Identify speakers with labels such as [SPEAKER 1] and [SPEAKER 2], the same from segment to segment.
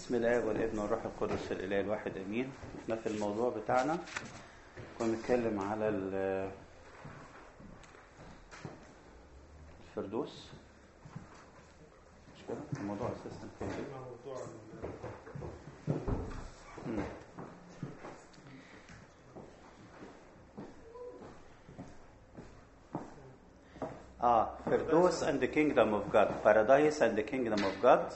[SPEAKER 1] بسم الله والابن والروح القدس الاله الواحد امين احنا في الموضوع بتاعنا كنا بنتكلم على ال- الفردوس مش كده الموضوع اساسا كان ايه
[SPEAKER 2] موضوع
[SPEAKER 1] مم. اه فردوس and the kingdom of God paradise and the kingdom of God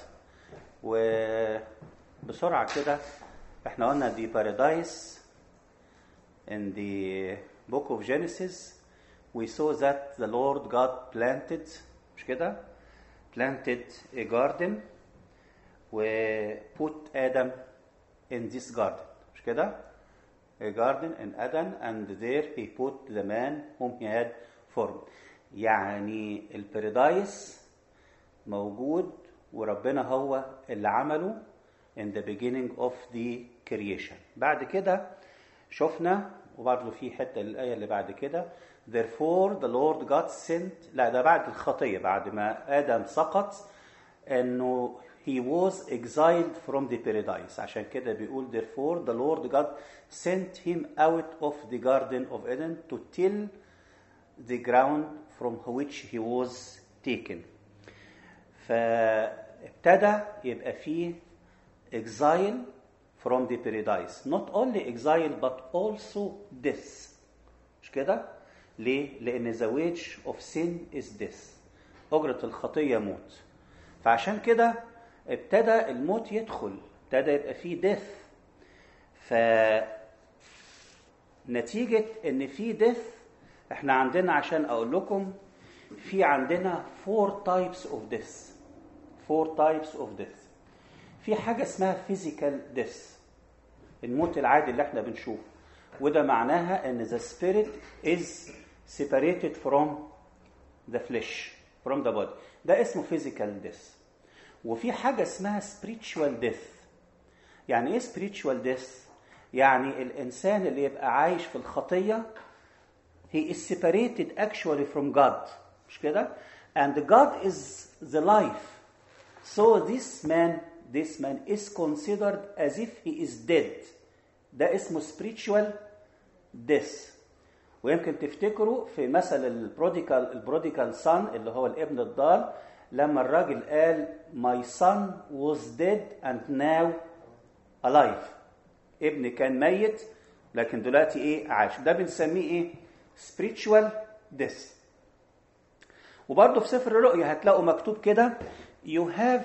[SPEAKER 1] وبسرعة كده احنا قلنا دي paradise in the book of Genesis we saw that the Lord God planted مش كده planted a garden و put Adam in this garden مش كده a garden in Eden and there he put the man whom he had formed يعني البارادايس موجود وربنا هو اللي عمله in the beginning of the creation بعد كده شفنا وبرضه في حته الايه اللي بعد كده therefore the Lord God sent لا ده بعد الخطيه بعد ما ادم سقط انه he was exiled from the paradise عشان كده بيقول therefore the Lord God sent him out of the garden of Eden to till the ground from which he was taken فابتدى يبقى فيه exile from the paradise not only exile but also death مش كده ليه لان the wage of sin is death اجره الخطيه موت فعشان كده ابتدى الموت يدخل ابتدى يبقى فيه death ف نتيجة إن في death إحنا عندنا عشان أقول لكم في عندنا four types of death four types of death في حاجة اسمها physical death الموت العادي اللي احنا بنشوفه وده معناها ان the spirit is separated from the flesh from the body ده اسمه physical death وفي حاجة اسمها spiritual death يعني ايه spiritual death يعني الانسان اللي يبقى عايش في الخطيه he is separated actually from God مش كده and God is the life so this man this man is considered as if he is dead ده اسمه spiritual death ويمكن تفتكروا في مثل البروديكال البروديكال son اللي هو الابن الضال لما الراجل قال my son was dead and now alive ابن كان ميت لكن دلوقتي ايه عاش ده بنسميه ايه spiritual death وبرضه في سفر الرؤيا هتلاقوا مكتوب كده you have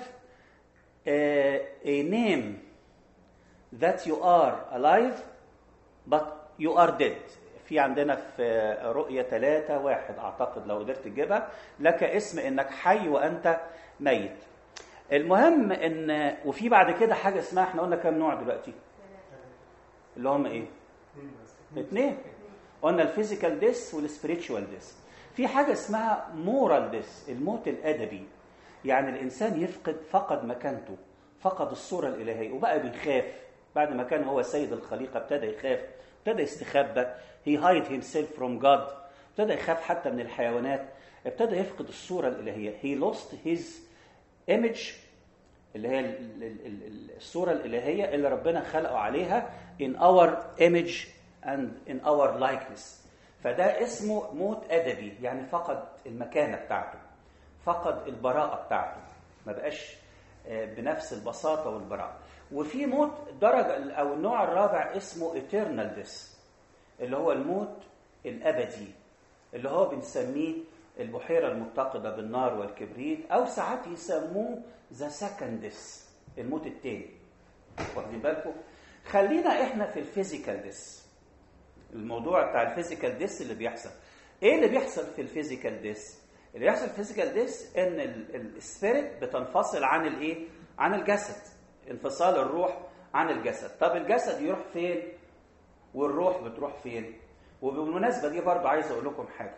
[SPEAKER 1] a, a name that you are alive but you are dead في عندنا في رؤية ثلاثة واحد أعتقد لو قدرت تجيبها لك اسم إنك حي وأنت ميت المهم إن وفي بعد كده حاجة اسمها إحنا قلنا كام نوع دلوقتي اللي هم إيه؟ اثنين قلنا الفيزيكال ديس والسبiritual ديس في حاجة اسمها مورال ديس الموت الأدبي يعني الإنسان يفقد فقد مكانته فقد الصورة الإلهية وبقى بيخاف بعد ما كان هو سيد الخليقة ابتدى يخاف ابتدى يستخبى he hide himself from God ابتدى يخاف حتى من الحيوانات ابتدى يفقد الصورة الإلهية he lost his image اللي هي ال- ال- ال- الصورة الإلهية اللي ربنا خلقه عليها in our image and in our likeness فده اسمه موت أدبي يعني فقد المكانة بتاعته فقد البراءة بتاعته ما بقاش آه، بنفس البساطة والبراءة وفي موت درجة أو النوع الرابع اسمه eternal death اللي هو الموت الأبدي اللي هو بنسميه البحيرة المتقدة بالنار والكبريت أو ساعات يسموه ذا سكندس الموت التاني واخدين بالكم خلينا احنا في الفيزيكال ديس الموضوع بتاع الفيزيكال ديس اللي بيحصل ايه اللي بيحصل في الفيزيكال ديس اللي بيحصل في الفيزيكال ديس ان السبيريت بتنفصل عن الايه عن الجسد انفصال الروح عن الجسد طب الجسد يروح فين والروح بتروح فين وبالمناسبه دي برضو عايز اقول لكم حاجه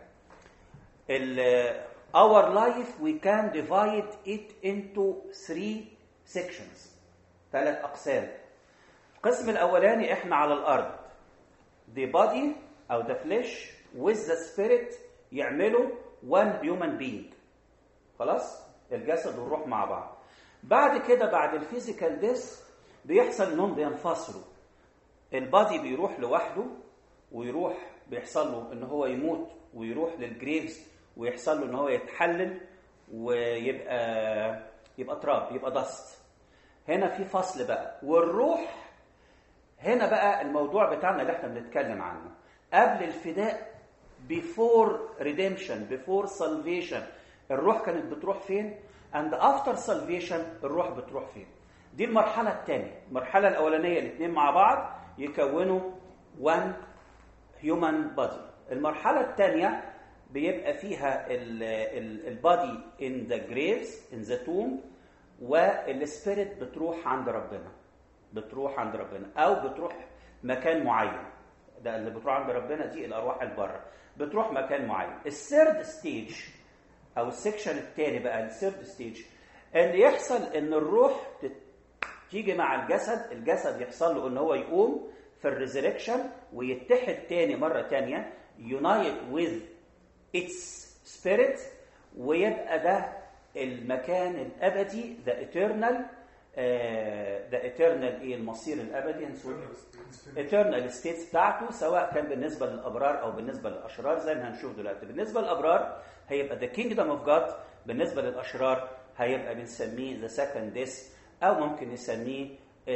[SPEAKER 1] ال- our life we can divide it into three sections ثلاث اقسام القسم الاولاني احنا على الارض the body او the flesh with the spirit يعملوا one human being خلاص الجسد والروح مع بعض بعد كده بعد الفيزيكال ديس بيحصل انهم بينفصلوا البادي بيروح لوحده ويروح بيحصل له ان هو يموت ويروح للجريفز ويحصل له ان هو يتحلل ويبقى يبقى تراب يبقى دست هنا في فصل بقى والروح هنا بقى الموضوع بتاعنا اللي احنا بنتكلم عنه قبل الفداء before redemption before salvation الروح كانت بتروح فين and after salvation الروح بتروح فين دي المرحلة الثانية المرحلة الأولانية الاثنين مع بعض يكونوا one human body المرحلة الثانية بيبقى فيها البادي in the graves in the tomb والسبيريت بتروح عند ربنا بتروح عند ربنا او بتروح مكان معين ده اللي بتروح عند ربنا دي الارواح البره بتروح مكان معين الثيرد ستيج او السكشن الثاني بقى الثيرد ستيج ان يحصل ان الروح تيجي مع الجسد الجسد يحصل له ان هو يقوم في الريزركشن ويتحد تاني مره تانيه يونايت with its spirit ويبقى ده المكان الابدي ذا eternal ذا eternal ايه المصير الابدي eternal states بتاعته سواء كان بالنسبه للابرار او بالنسبه للاشرار زي ما هنشوف دلوقتي بالنسبه للابرار هيبقى the kingdom of God بالنسبه للاشرار هيبقى بنسميه the second death او ممكن نسميه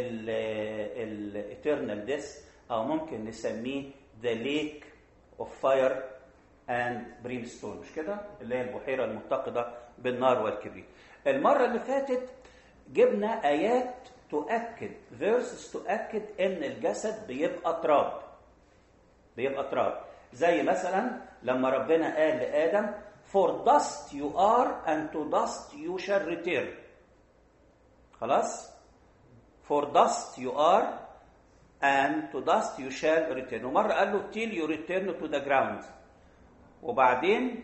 [SPEAKER 1] ال eternal death او ممكن نسميه the lake of fire and brimstone مش كده اللي هي البحيره المتقده بالنار والكبريت المره اللي فاتت جبنا ايات تؤكد فيرسز تؤكد ان الجسد بيبقى تراب بيبقى تراب زي مثلا لما ربنا قال لادم for dust you are and to dust you shall return خلاص for dust you are and to dust you shall return ومره قال له till you return to the ground وبعدين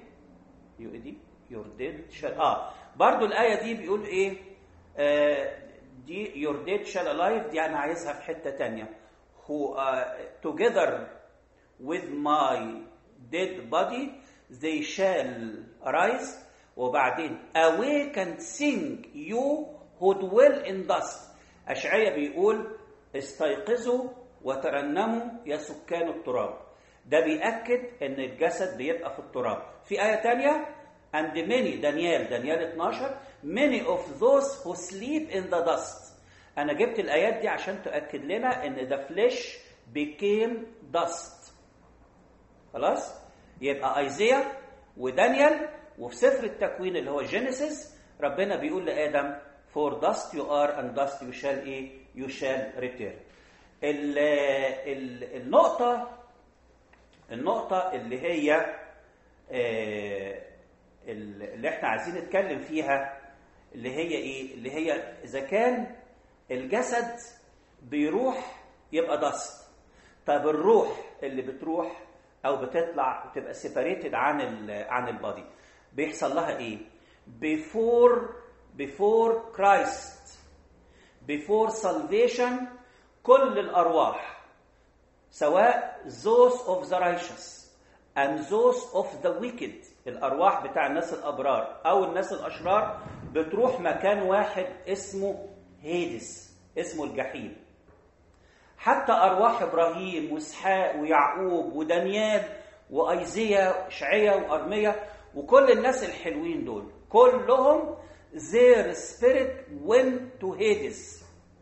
[SPEAKER 1] your dead shall اه برضو الآية دي بيقول إيه؟ آه دي your dead shall alive دي أنا عايزها في حتة تانية who uh, together with my dead body they shall arise وبعدين awake and sing you who dwell in dust أشعية بيقول استيقظوا وترنموا يا سكان التراب ده بيأكد ان الجسد بيبقى في التراب في آية تانية and many دانيال دانيال 12 many of those who sleep in the dust انا جبت الايات دي عشان تؤكد لنا ان the flesh became dust خلاص يبقى ايزيا ودانيال وفي سفر التكوين اللي هو جينيسيس ربنا بيقول لادم for dust you are and dust you shall ايه you shall return ال ال النقطة النقطة اللي هي آه اللي احنا عايزين نتكلم فيها اللي هي ايه اللي هي اذا كان الجسد بيروح يبقى دست طب الروح اللي بتروح او بتطلع بتبقى سيباريتد عن ال عن البادي بيحصل لها ايه before before Christ before salvation كل الارواح سواء those of the righteous and those of the wicked الارواح بتاع الناس الابرار او الناس الاشرار بتروح مكان واحد اسمه هيدس اسمه الجحيم حتى ارواح ابراهيم واسحاق ويعقوب ودانيال وايزيا واشعيا وارميا وكل الناس الحلوين دول كلهم their spirit went to Hades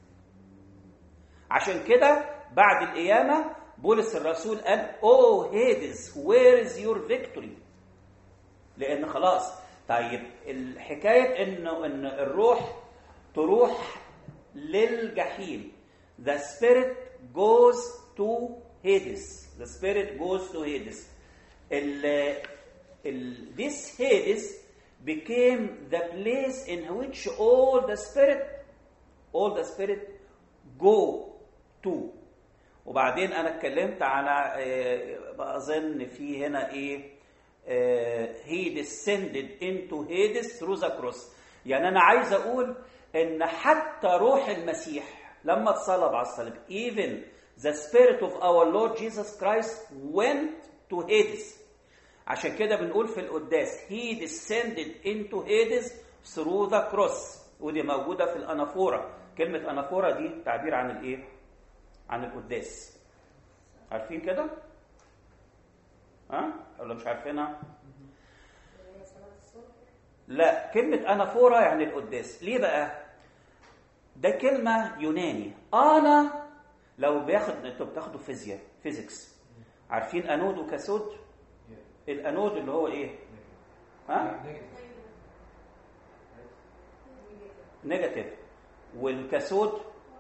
[SPEAKER 1] عشان كده بعد القيامة بولس الرسول قال Oh Hades where is your victory لأن خلاص طيب الحكاية إنه إن الروح تروح للجحيم the spirit goes to Hades the spirit goes to Hades ال, ال, this Hades became the place in which all the spirit all the spirit go to وبعدين انا اتكلمت على اظن في هنا ايه he descended into Hades through the cross يعني انا عايز اقول ان حتى روح المسيح لما اتصلب على الصليب even the spirit of our Lord Jesus Christ went to Hades عشان كده بنقول في القداس he descended into Hades through the cross ودي موجودة في الأنافورة كلمة أنافورا دي تعبير عن الإيه؟ عن القداس عارفين كده؟ ها؟ ولا مش عارفينها؟ لا كلمة أنافورا يعني القداس ليه بقى؟ ده كلمة يوناني أنا لو بياخد انتوا بتاخدوا فيزياء فيزيكس عارفين أنود وكاثود؟ الأنود اللي هو إيه؟ ها؟ نيجاتيف والكاثود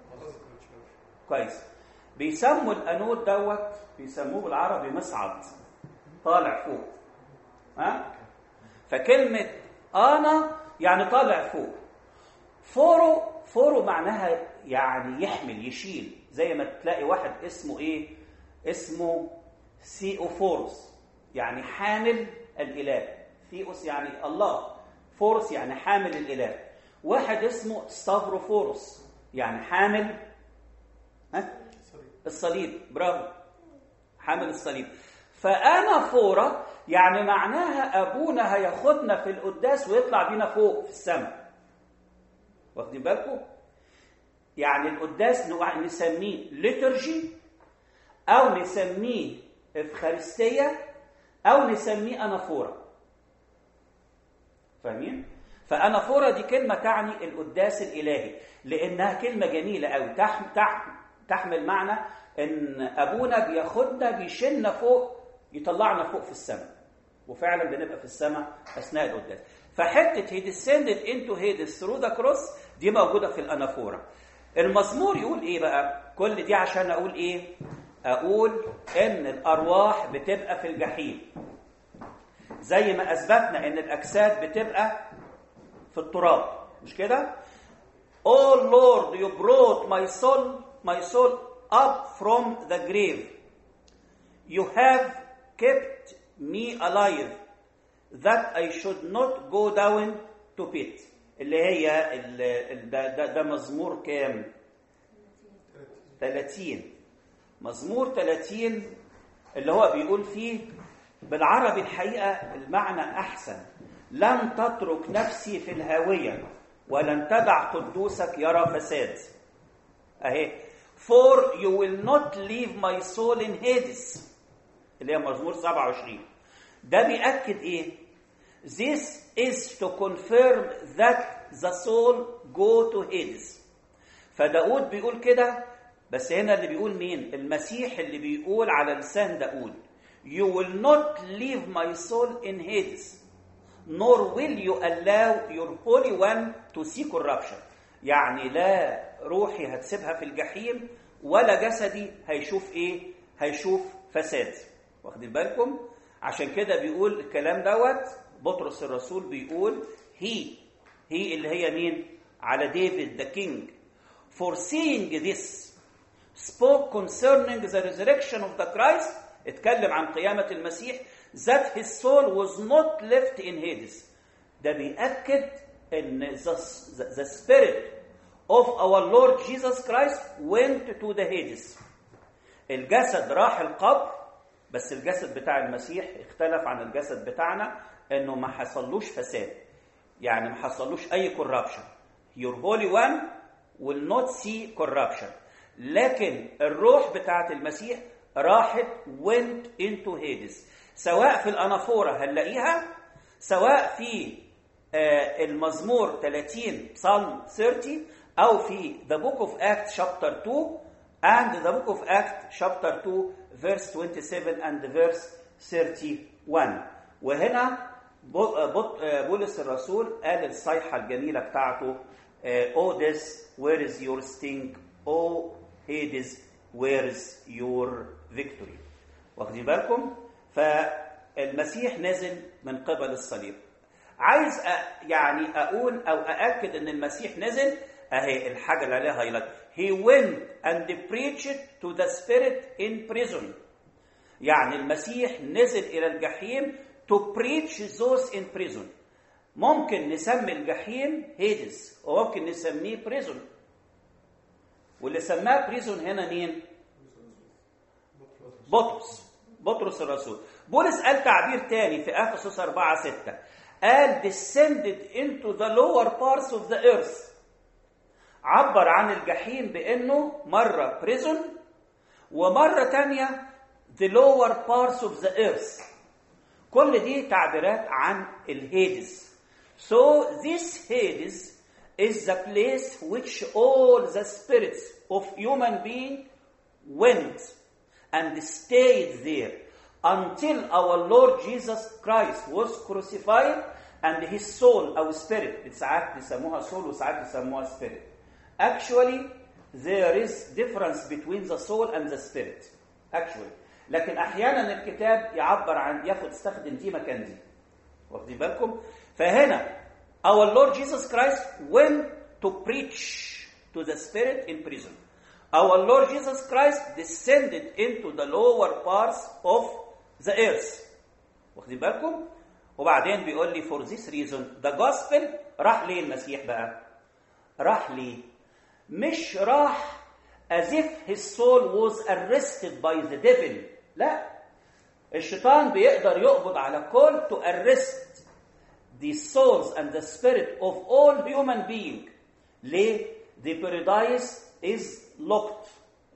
[SPEAKER 1] كويس بيسموا الانود دوت بيسموه بالعربي مصعد طالع فوق ها فكلمه انا يعني طالع فوق فورو فورو معناها يعني يحمل يشيل زي ما تلاقي واحد اسمه ايه اسمه ثيوفورس يعني حامل الاله ثيوس يعني الله فورس يعني حامل الاله واحد اسمه ستافروفورس يعني حامل ها الصليب برافو حامل الصليب فانا فورة يعني معناها ابونا هياخدنا في القداس ويطلع بينا فوق في السماء واخدين بالكم يعني القداس نسميه ليترجي او نسميه افخارستيه او نسميه انافوره فاهمين فأنافورا دي كلمة تعني القداس الإلهي لأنها كلمة جميلة أوي تحم تحم تحمل معنى إن أبونا بياخدنا بيشيلنا فوق يطلعنا فوق في السماء وفعلا بنبقى في السماء أثناء القداس فحتة he descended into Hades through the cross دي موجودة في الأنافورا المزمور يقول إيه بقى؟ كل دي عشان أقول إيه؟ أقول إن الأرواح بتبقى في الجحيم زي ما أثبتنا إن الأجساد بتبقى في التراب مش كده Oh Lord you brought my soul my soul up from the grave you have kept me alive that I should not go down to pit اللي هي ال ال ده, ده, ده مزمور كام 30 مزمور 30 اللي هو بيقول فيه بالعربي الحقيقة المعنى أحسن لن تترك نفسي في الهاوية ولن تدع قدوسك يرى فساد أهي for you will not leave my soul in Hades اللي هي مزمور 27 ده بيأكد إيه this is to confirm that the soul go to Hades فداود بيقول كده بس هنا اللي بيقول مين المسيح اللي بيقول على لسان داود you will not leave my soul in Hades nor will you allow your holy one to see corruption يعني لا روحي هتسيبها في الجحيم ولا جسدي هيشوف ايه هيشوف فساد واخدين بالكم عشان كده بيقول الكلام دوت بطرس الرسول بيقول هي هي اللي هي مين على ديفيد ذا كينج foreseeing this spoke concerning the resurrection of the Christ اتكلم عن قيامة المسيح that his soul was not left in Hades ده بيأكد ان the, the, the spirit of our Lord Jesus Christ went to the Hades الجسد راح القبر بس الجسد بتاع المسيح اختلف عن الجسد بتاعنا انه ما حصلوش فساد يعني ما حصلوش اي corruption your holy one will not see corruption لكن الروح بتاعت المسيح راحت went into Hades سواء في الأنافورة هنلاقيها سواء في المزمور 30 Psalm 30 أو في the book of Acts chapter 2 and the book of Acts chapter 2 verse 27 and verse 31 وهنا بولس الرسول قال الصيحة الجميلة بتاعته Oh this where is your sting Oh Hades where is your victory واخدين بالكم فالمسيح نزل من قبل الصليب عايز أ... يعني اقول او ااكد ان المسيح نزل اهي الحاجه اللي عليها هايلايت he went and preached to the spirit in prison يعني المسيح نزل الى الجحيم to preach those in prison ممكن نسمي الجحيم هيدس وممكن نسميه بريزون واللي سماه بريزون هنا مين بطرس بطرس الرسول بولس قال تعبير تاني في افسس 4 6 قال descended into the lower parts of the earth عبر عن الجحيم بانه مره بريزون ومره تانية the lower parts of the earth كل دي تعبيرات عن الهيدس so this hades is the place which all the spirits of human being went and stayed there until our Lord Jesus Christ was crucified and his soul أو spirit ساعات بيسموها soul وساعات بيسموها spirit actually there is difference between the soul and the spirit actually لكن احيانا الكتاب يعبر عن ياخد استخدم دي مكان دي واخدين بالكم فهنا our Lord Jesus Christ went to preach to the spirit in prison our Lord Jesus Christ descended into the lower parts of the earth واخدين بالكم وبعدين بيقول لي for this reason the gospel راح ليه المسيح بقى راح ليه مش راح as if his soul was arrested by the devil لا الشيطان بيقدر يقبض على كل to arrest the souls and the spirit of all human being ليه the paradise is locked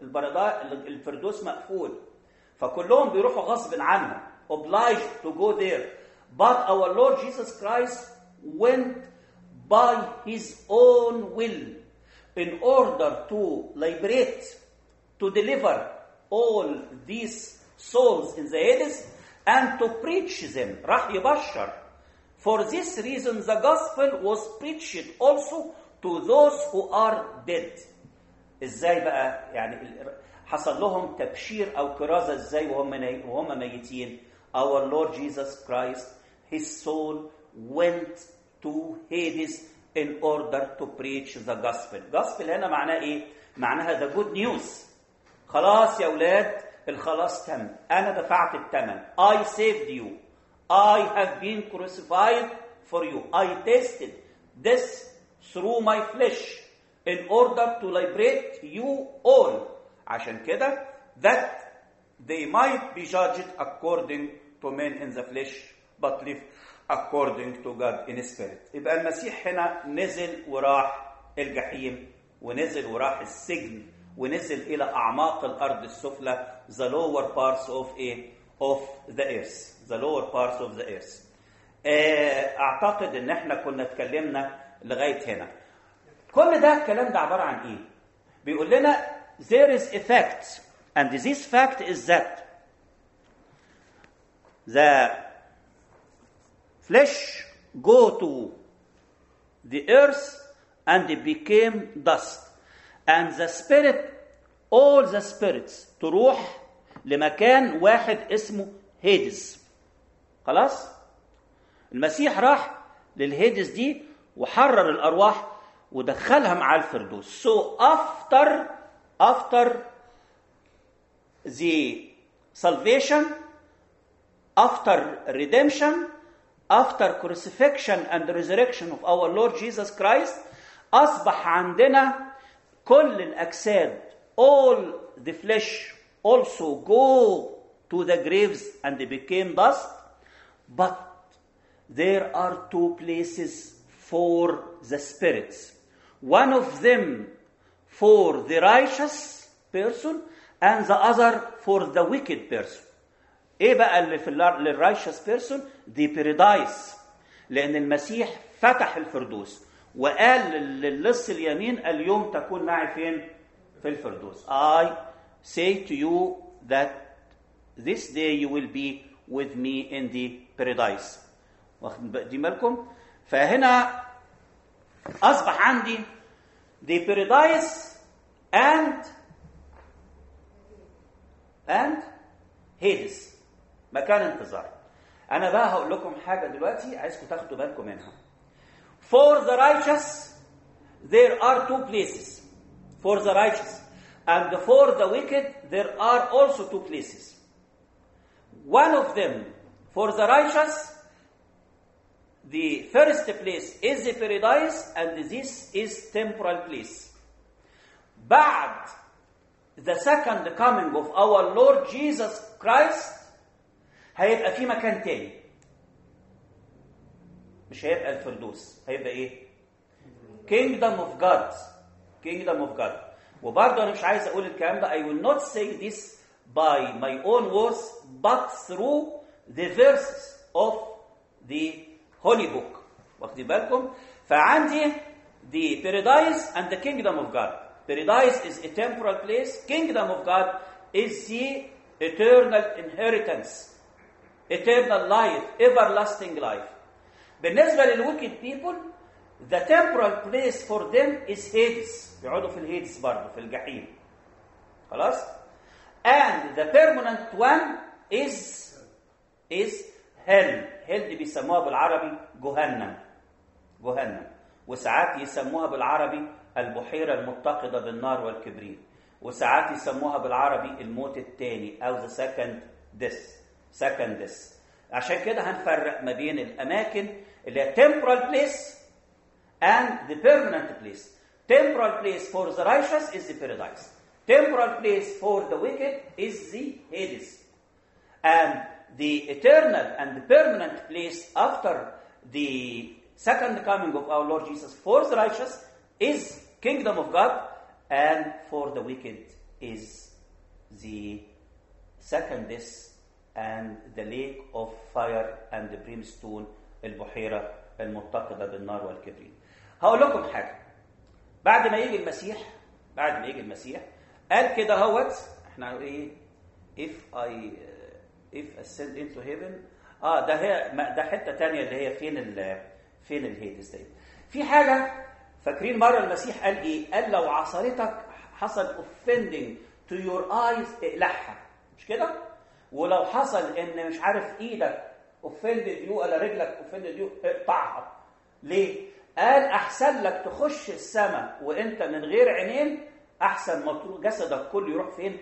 [SPEAKER 1] الفردوس مقفول فكلهم بيروحوا غصب عنهم obliged to go there but our Lord Jesus Christ went by his own will in order to liberate, to deliver all these souls in the Hades and to preach them. راح يبشر. For this reason the gospel was preached also to those who are dead. ازاي بقى يعني حصل لهم تبشير او كرازه ازاي وهم وهم ميتين our Lord Jesus Christ his soul went to Hades in order to preach the gospel gospel هنا معناه ايه معناها the good news خلاص يا اولاد الخلاص تم انا دفعت الثمن I saved you I have been crucified for you I tasted this through my flesh in order to liberate you all عشان كده that they might be judged according to men in the flesh but live according to God in spirit يبقى المسيح هنا نزل وراح الجحيم ونزل وراح السجن ونزل إلى أعماق الأرض السفلى the lower parts of a of the earth the lower parts of the earth أعتقد إن إحنا كنا اتكلمنا لغاية هنا كل ده الكلام ده عبارة عن إيه؟ بيقول لنا there is a fact and this fact is that the flesh go to the earth and it became dust and the spirit all the spirits تروح لمكان واحد اسمه هيدز خلاص المسيح راح للهيدز دي وحرر الارواح ودخلها مع الفردوس so after after the salvation after redemption after crucifixion and resurrection of our Lord Jesus Christ أصبح عندنا كل الأجساد all the flesh also go to the graves and they became dust but there are two places for the spirits one of them for the righteous person and the other for the wicked person ايه بقى اللي في للرايشس بيرسون دي بيرادايس لان المسيح فتح الفردوس وقال للص اليمين اليوم تكون معي فين في الفردوس I say to you that this day you will be with me in the paradise واخدين بالكم فهنا اصبح عندي the paradise and and Hades مكان انتظار انا بقى هقول لكم حاجه دلوقتي عايزكم تاخدوا بالكم منها for the righteous there are two places for the righteous and for the wicked there are also two places one of them for the righteous the first place is the paradise and this is temporal place بعد the second coming of our Lord Jesus Christ هيبقى في مكان تاني مش هيبقى الفردوس هيبقى ايه kingdom of God kingdom of God وبرضه انا مش عايز اقول الكلام ده I will not say this by my own words but through the verses of the holy book واخدين بالكم فعندي the paradise and the kingdom of God paradise is a temporal place kingdom of God is the eternal inheritance eternal life everlasting life بالنسبه للويكد people the temporal place for them is Hades بيقعدوا في الهيدس برضه في الجحيم خلاص and the permanent one is is hell hell دي بيسموها بالعربي جهنم جهنم وساعات يسموها بالعربي البحيرة المتقدة بالنار والكبريت وساعات يسموها بالعربي الموت الثاني أو the second death second death عشان كده هنفرق ما بين الأماكن اللي هي temporal place and the permanent place temporal place for the righteous is the paradise temporal place for the wicked is the Hades and the eternal and the permanent place after the second coming of our Lord Jesus for the righteous is kingdom of God and for the wicked is the second death and the lake of fire and the brimstone البحيرة المتقدة بالنار والكبريت هقول لكم حاجة بعد ما يجي المسيح بعد ما يجي المسيح قال كده هوت احنا ايه if I if ascend into heaven اه ده هي ده حته تانية اللي هي فين ال فين الهيدس دي في حاجه فاكرين مره المسيح قال ايه قال لو عصرتك حصل offending to your eyes اقلعها مش كده ولو حصل ان مش عارف ايدك offended you ولا رجلك offended you اقطعها ليه قال احسن لك تخش السماء وانت من غير عينين احسن ما جسدك كله يروح فين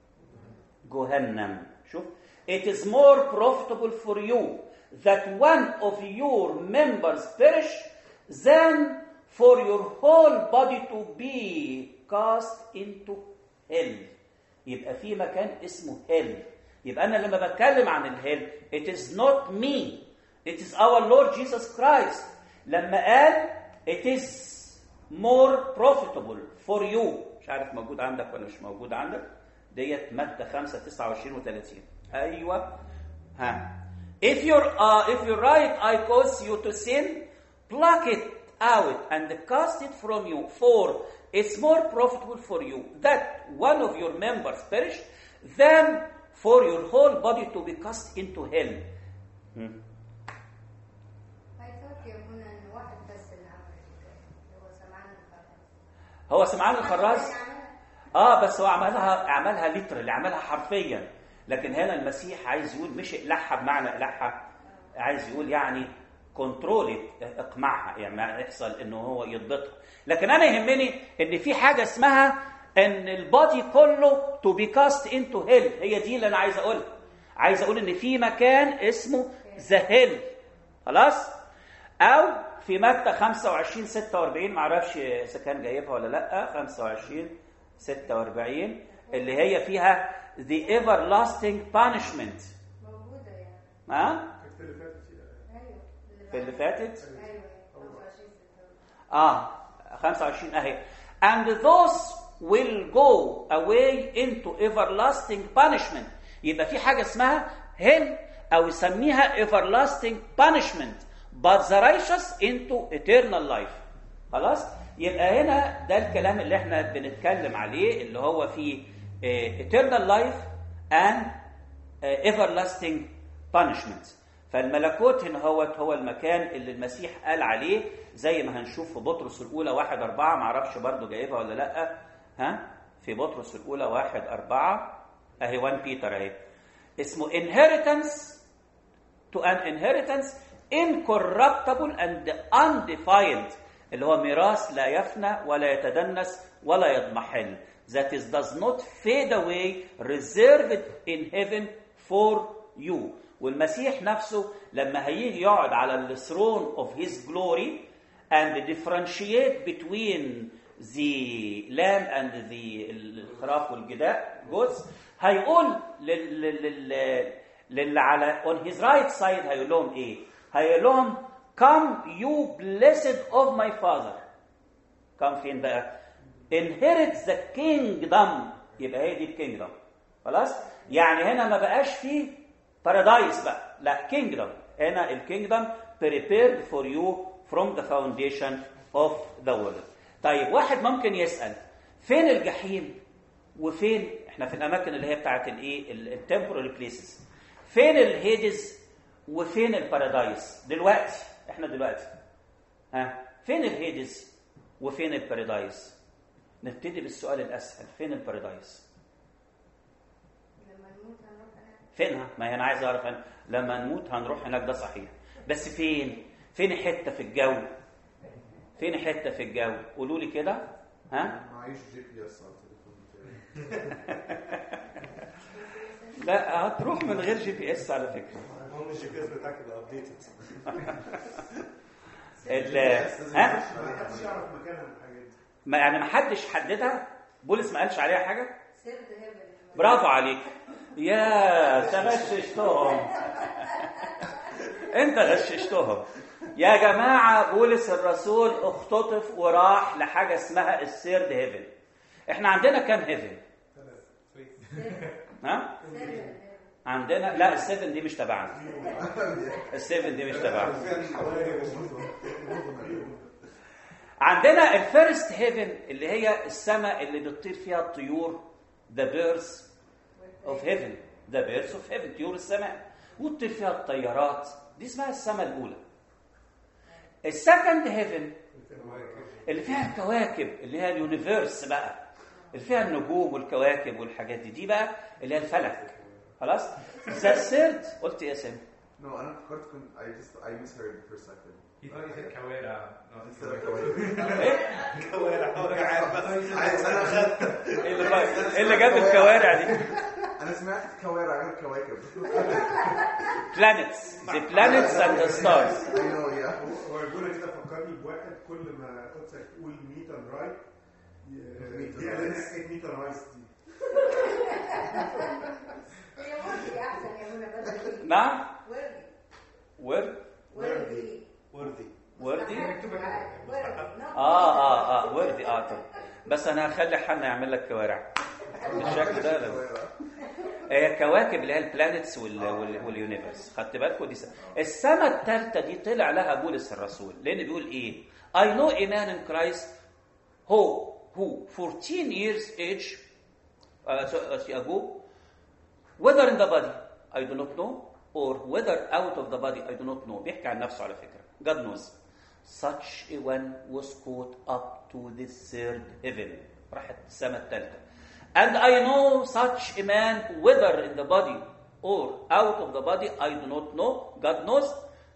[SPEAKER 1] جهنم شوف it is more profitable for you that one of your members perish than for your whole body to be cast into hell يبقى في مكان اسمه hell يبقى انا لما بتكلم عن الهيل it is not me it is our Lord Jesus Christ لما قال it is more profitable for you مش عارف موجود عندك ولا مش موجود عندك ديت مادة 5 29 و 30 أيوة ها if your uh, if your right eye causes you to sin pluck it out and cast it from you for it's more profitable for you that one of your members perish than for your whole body to be cast into hell hmm. هو سمعان الخراز اه بس هو عملها عملها لتر اللي عملها حرفيا لكن هنا المسيح عايز يقول مش اقلعها بمعنى اقلعها عايز يقول يعني كنترول اقمعها يعني يحصل انه هو يضبطها لكن انا يهمني ان في حاجه اسمها ان البادي كله تو بي كاست انتو هيل هي دي اللي انا عايز اقولها عايز اقول ان في مكان اسمه ذا هيل خلاص او في متى 25 46 ما اعرفش اذا كان جايبها ولا لا 25 46 اللي هي فيها the everlasting punishment
[SPEAKER 2] موجودة يعني
[SPEAKER 1] ها
[SPEAKER 2] ايوه
[SPEAKER 1] في اللي فاتت
[SPEAKER 2] ايوه 25 26
[SPEAKER 1] اه 25 اهي and those will go away into everlasting punishment يبقى في حاجه اسمها hell او يسميها everlasting punishment but the righteous into eternal life خلاص يبقى هنا ده الكلام اللي احنا بنتكلم عليه اللي هو في آه، eternal life and آه، everlasting punishment فالملكوت هنا هو هو المكان اللي المسيح قال عليه زي ما هنشوف في بطرس الاولى واحد أربعة معرفش برضو جايبها ولا لا ها في بطرس الاولى واحد أربعة اهي 1 بيتر اهي اسمه inheritance to an inheritance incorruptible and undefiled اللي هو ميراث لا يفنى ولا يتدنس ولا يضمحل that is does not fade away reserved in heaven for you والمسيح نفسه لما هيجي يقعد على الثرون of his glory and differentiate between the lamb and the الخراف والجداء goats هيقول لل, لل, لل, للي على on his right side هيقول لهم ايه؟ هيقول لهم come you blessed of my father come فين بقى؟ inherit the kingdom يبقى هي دي الكينجدم خلاص يعني هنا ما بقاش فيه بارادايس بقى لا كينجدم هنا الكينجدم prepared for you from the foundation of the world طيب واحد ممكن يسأل فين الجحيم وفين احنا في الاماكن اللي هي بتاعت الايه التمبورال بليسز فين الهيدز وفين البارادايس دلوقتي احنا دلوقتي ها فين الهيدز وفين البارادايس نبتدي بالسؤال الاسهل فين البارادايس
[SPEAKER 2] لما نموت هنروح هناك
[SPEAKER 1] فينها ما هي انا عايز اعرف أنا لما نموت هنروح هناك ده صحيح بس فين فين حته في الجو فين حته في الجو قولوا لي كده ها
[SPEAKER 3] معيش جي بي اس على التليفون بتاعي
[SPEAKER 1] لا هتروح من غير جي بي اس على فكره
[SPEAKER 4] المهم الجي بي اس بتاعك يبقى ابديتد
[SPEAKER 1] ال ها
[SPEAKER 4] ما حدش يعرف مكانها الحاجات دي
[SPEAKER 1] ما يعني ما حدش حددها بولس ما قالش عليها حاجه
[SPEAKER 2] سيرد هيفن
[SPEAKER 1] برافو عليك يا انت غششتهم انت غششتهم يا جماعه بولس الرسول اختطف وراح لحاجه اسمها السيرد هيفن احنا عندنا كام هيفن ها
[SPEAKER 2] سيرد هيفن
[SPEAKER 1] عندنا لا السيفن دي مش تبعنا السيفن دي مش تبعنا عندنا الفيرست هيفن اللي هي السماء اللي بتطير فيها الطيور ذا بيرث اوف هيفن ذا بيرث اوف هيفن طيور السماء وتطير فيها الطيارات دي اسمها السماء الاولى السكند هيفن اللي فيها الكواكب اللي هي اليونيفيرس بقى اللي فيها النجوم والكواكب والحاجات دي دي بقى اللي هي الفلك خلاص ذا ثيرد قلت ايه يا سامي
[SPEAKER 3] No, انا فكرت كنت I just I misheard for a second.
[SPEAKER 5] He thought he said كوارع not
[SPEAKER 3] Instead of كواكب.
[SPEAKER 1] ايه
[SPEAKER 4] كوارع هو قاعد بس
[SPEAKER 3] عايز- انا اخدت
[SPEAKER 1] إيه اللي بقى- إيه اللي جاب الكوارع دي
[SPEAKER 3] انا سمعت كوارع غير كواكب.
[SPEAKER 1] planets the planets and the stars
[SPEAKER 3] I know, yeah.
[SPEAKER 4] هو الجمله كده فكرني بواحد كل ما قدسك تقول ميتا رايت دي اعلانها ايه ميتا رايس دي
[SPEAKER 2] هي وردي احسن يا منى بدل
[SPEAKER 1] نعم
[SPEAKER 2] وردي
[SPEAKER 1] ورد
[SPEAKER 2] وردي
[SPEAKER 4] وردي
[SPEAKER 1] وردي
[SPEAKER 2] وردي
[SPEAKER 1] اه اه اه وردي اه طب بس انا هخلي حنا يعمل لك كوارع بالشكل ده لا.
[SPEAKER 3] كوارع.
[SPEAKER 1] هي الكواكب اللي هي البلانتس وال... وال... واليونيفرس خدت بالكم دي س... السماء الثالثه دي طلع لها بولس الرسول لان بيقول ايه I know a man in Christ who who 14 years age uh, so, uh, ago whether in the body I do not know or whether out of the body I do not know بيحكي عن نفسه على فكرة God knows such a one was caught up to the third heaven راحت السماء الثالثة and I know such a man whether in the body or out of the body I do not know God knows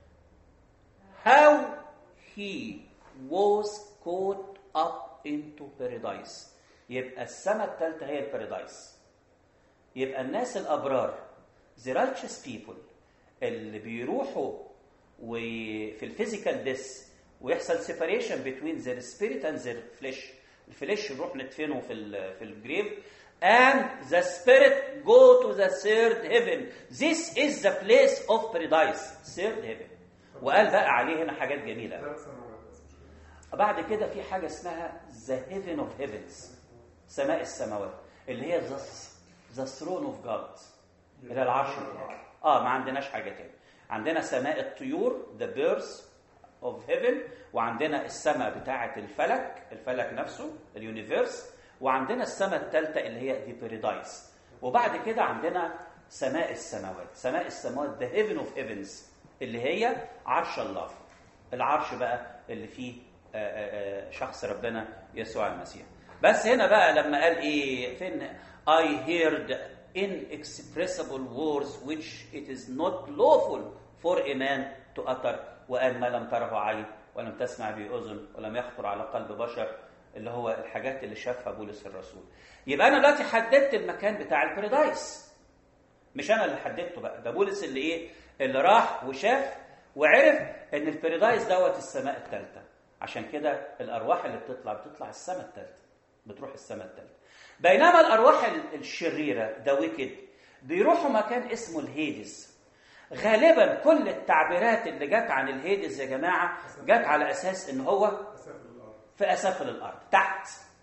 [SPEAKER 1] how he was caught up into paradise يبقى السماء الثالثة هي البارادايس يبقى الناس الابرار the righteous people اللي بيروحوا وفي الفيزيكال ديس ويحصل separation between their spirit and their flesh الفليش نروح ندفنه في ال في الجريف and the spirit go to the third heaven this is the place of paradise third heaven وقال بقى عليه هنا حاجات جميله
[SPEAKER 4] ثلاث سنوات بس مش كده.
[SPEAKER 1] بعد كده في حاجة اسمها the heaven of heavens سماء السماوات اللي هي the, the throne of God اللي هي العرش بتاعه اه ما عندناش حاجة تاني عندنا سماء الطيور the birds of heaven وعندنا السماء بتاعة الفلك الفلك نفسه اليونيفيرس وعندنا السماء الثالثة اللي هي the paradise وبعد كده عندنا سماء السماوات سماء السماوات the heaven of heavens اللي هي عرش الله العرش بقى اللي فيه آه، آه، آه، شخص ربنا يسوع المسيح بس هنا بقى لما قال ايه فين I heard inexpressible words which it is not lawful for a man to utter وقال ما لم تره عين ولم تسمع به اذن ولم يخطر على قلب بشر اللي هو الحاجات اللي شافها بولس الرسول يبقى انا دلوقتي حددت المكان بتاع البارادايس مش انا اللي حددته بقى ده بولس اللي ايه اللي راح وشاف وعرف ان البارادايس دوت السماء الثالثه عشان كده الارواح اللي بتطلع بتطلع السماء الثالثه بتروح السماء الثالثه بينما الارواح ال- الشريره ذا ويكد بيروحوا مكان اسمه الهيدز غالبا كل التعبيرات اللي جت عن الهيدز يا جماعه جت على اساس ان هو
[SPEAKER 4] اسافل الارض
[SPEAKER 1] في اسافل الارض تحت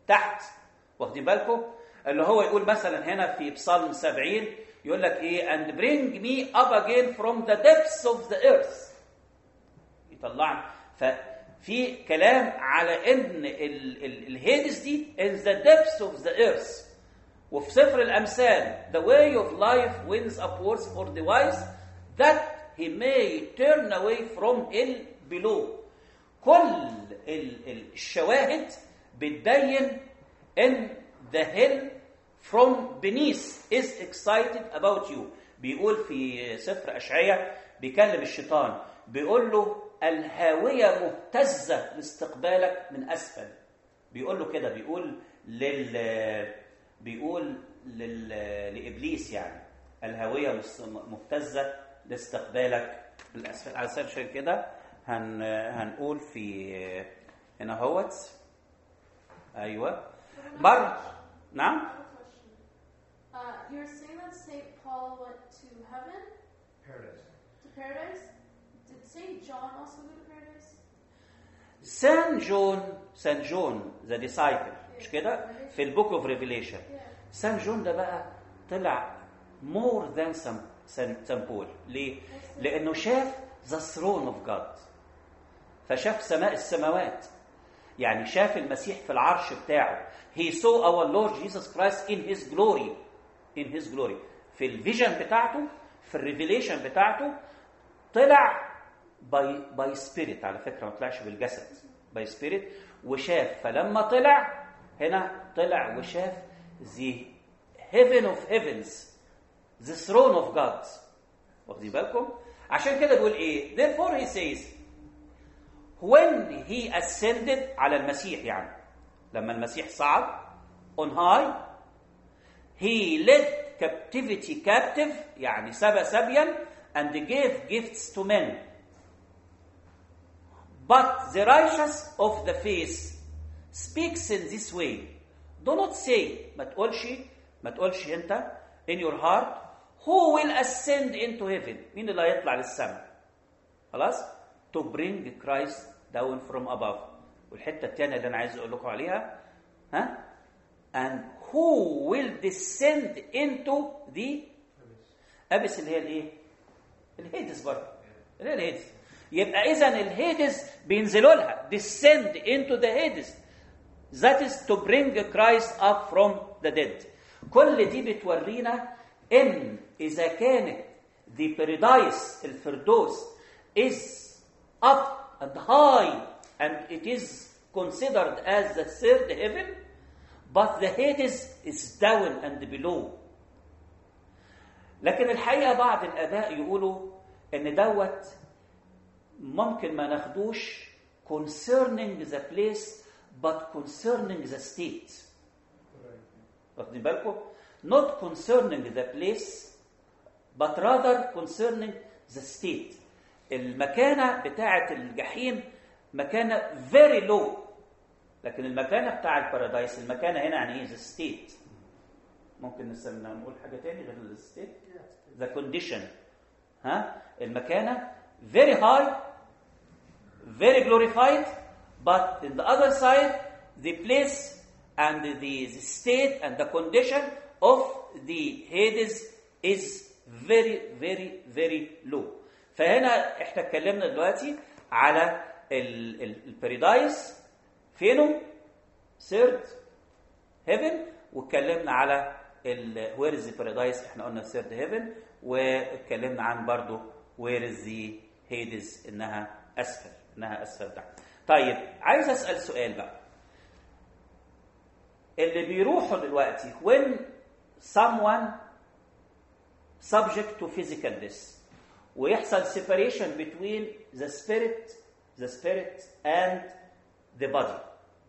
[SPEAKER 1] تحت واخدين بالكم اللي هو يقول مثلا هنا في بصالم 70 يقول لك ايه and bring me up again from the depths of the earth يطلعني ففي كلام على ان ال- ال- الهيدس دي in the depths of the earth وفي سفر الامثال the way of life wins upwards for the wise that he may turn away from ill below كل ال- ال- الشواهد بتبين ان the hill from beneath is excited about you بيقول في سفر اشعياء بيكلم الشيطان بيقول له الهاويه مهتزه لاستقبالك من اسفل بيقول له كده بيقول لل بيقول لل... لابليس يعني الهاويه مس- مهتزه لاستقبالك من الاسفل على سبيل المثال كده هن... هنقول في هنا هوت ايوه مر نعم
[SPEAKER 6] Uh, you're saying that St. Paul went to heaven,
[SPEAKER 5] Paradise.
[SPEAKER 6] to paradise? Did St. John also go to paradise?
[SPEAKER 1] سان جون سان جون ذا ديسايبل مش كده في البوك اوف ريفيليشن
[SPEAKER 6] Yeah.
[SPEAKER 1] سان جون ده بقى طلع مور ذان سان سان بول ليه؟ لانه شاف ذا ثرون اوف جاد فشاف سماء السماوات يعني شاف المسيح في العرش بتاعه he saw our Lord Jesus Christ in his glory in his glory في الفيجن بتاعته في الريفيليشن بتاعته طلع باي باي سبيريت على فكره ما طلعش بالجسد باي سبيريت وشاف فلما طلع هنا طلع وشاف the heaven of heavens the throne of God واخدين بالكم عشان كده بيقول ايه therefore he says when he ascended على المسيح يعني لما المسيح صعد on high he led captivity captive يعني سبى سبيا and gave gifts to men but the righteous of the faith speaks in this way do not say ما تقولش ما تقولش انت in your heart who will ascend into heaven مين اللي هيطلع للسماء خلاص to bring Christ down from above والحته الثانيه اللي انا عايز اقول لكم عليها ها and who will descend into the ابس اللي هي الايه الهيدس برضه اللي هي الهيدس يبقى اذا الهيدس بينزلوا لها descend into the hades that is to bring Christ up from the dead كل دي بتورينا ان اذا كانت the paradise الفردوس is up and high and it is considered as the third heaven but the Hades is down and below لكن الحقيقه بعض الاباء يقولوا ان دوت ممكن ما ناخدوش concerning the place but concerning the state واخدين بالكم not concerning the place but rather concerning the state المكانه بتاعه الجحيم مكانه very low لكن المكانه بتاع البارادايس المكانه هنا يعني ايه the state ممكن نسمي نقول حاجه تاني غير الستيت the condition ها المكانه very high very glorified but in the other side the place and the, the state and the condition of the Hades is very very very low فهنا احنا اتكلمنا دلوقتي على البارادايس فينه third heaven واتكلمنا على وير از بارادايس احنا قلنا third heaven واتكلمنا عن برضو وير از هيدز انها اسفل انها اسفل تحت طيب عايز اسال سؤال بقى اللي بيروحوا دلوقتي when someone subject to physical death ويحصل separation between the spirit the spirit and the body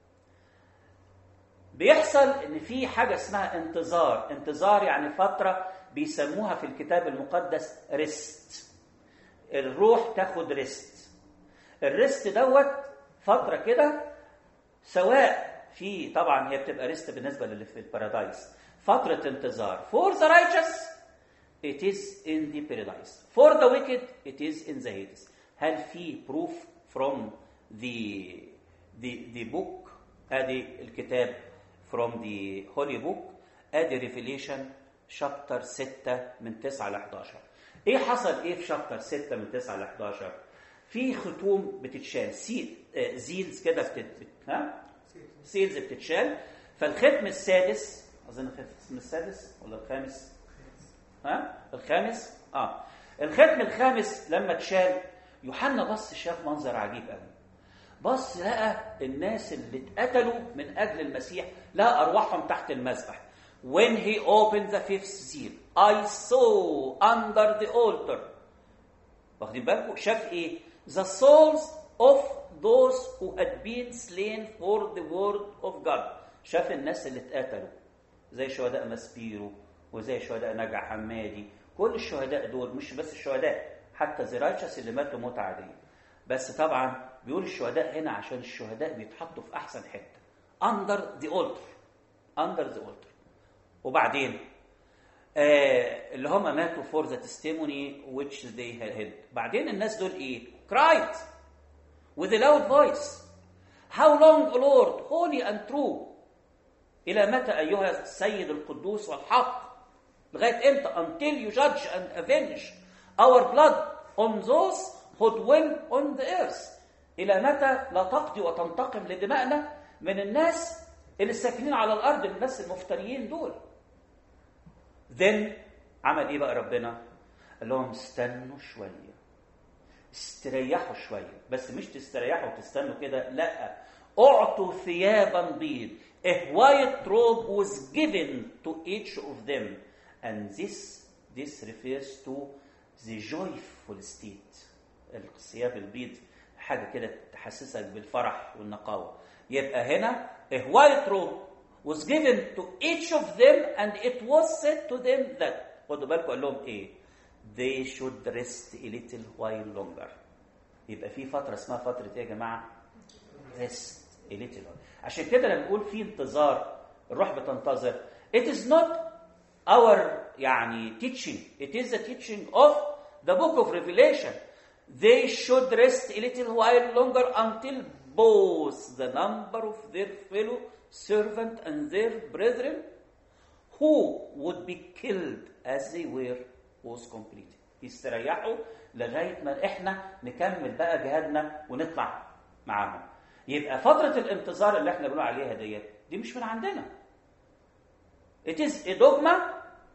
[SPEAKER 1] بيحصل ان في حاجه اسمها انتظار انتظار يعني فتره بيسموها في الكتاب المقدس ريست الروح تاخد ريست الريست دوت فتره كده سواء في طبعا هي بتبقى ريست بالنسبه للي في البارادايس فتره انتظار for the righteous it is in the paradise for the wicked it is in the hades هل في proof from the the the book ادي الكتاب from the holy book ادي ريفيليشن شابتر 6 من 9 ل 11 ايه حصل ايه في شابتر 6 من 9 ل 11 في ختوم بتتشال سي آه، زيلز كده بتت... بت- ها سيلز بتتشال فالختم السادس اظن الختم السادس ولا الخامس ها الخامس اه الختم الخامس لما اتشال يوحنا بص شاف منظر عجيب قوي بص لقى الناس اللي اتقتلوا من اجل المسيح لقى ارواحهم تحت المذبح when he opened the fifth seal I saw under the altar واخدين بالكم شاف ايه the souls of those who had been slain for the word of God شاف الناس اللي اتقتلوا زي شهداء ماسبيرو وزي شهداء نجع حمادي كل الشهداء دول مش بس الشهداء حتى زرايتشس اللي ماتوا موت عاديه بس طبعا بيقول الشهداء هنا عشان الشهداء بيتحطوا في احسن حته under the altar under the altar وبعدين آه اللي هم ماتوا for the testimony which they held بعدين الناس دول ايه cried with a loud voice how long O Lord holy and true إلى متى أيها السيد القدوس والحق لغاية إمتى until you judge and avenge our blood on those who dwell on the earth إلى متى لا تقضي وتنتقم لدمائنا من الناس اللي ساكنين على الأرض الناس المفتريين دول then عمل إيه بقى ربنا قال لهم استنوا شوية استريحوا شوية بس مش تستريحوا وتستنوا كده لا اعطوا ثيابا بيض a white robe was given to each of them and this this refers to the joyful state الثياب البيض حاجة كده تحسسك بالفرح والنقاوة يبقى هنا a white robe was given to each of them and it was said to them that خدوا بالكم قال لهم ايه they should rest a little while longer يبقى في فترة اسمها فترة ايه يا جماعة rest a little while عشان كده لما بنقول في انتظار الروح بتنتظر it is not our يعني teaching it is the teaching of the book of revelation they should rest a little while longer until both the number of their fellow servant and their brethren who would be killed as they were was completed يستريحوا لغايه ما احنا نكمل بقى جهادنا ونطلع معاهم يبقى فتره الانتظار اللي احنا بنقول عليها ديت دي مش من عندنا it is a dogma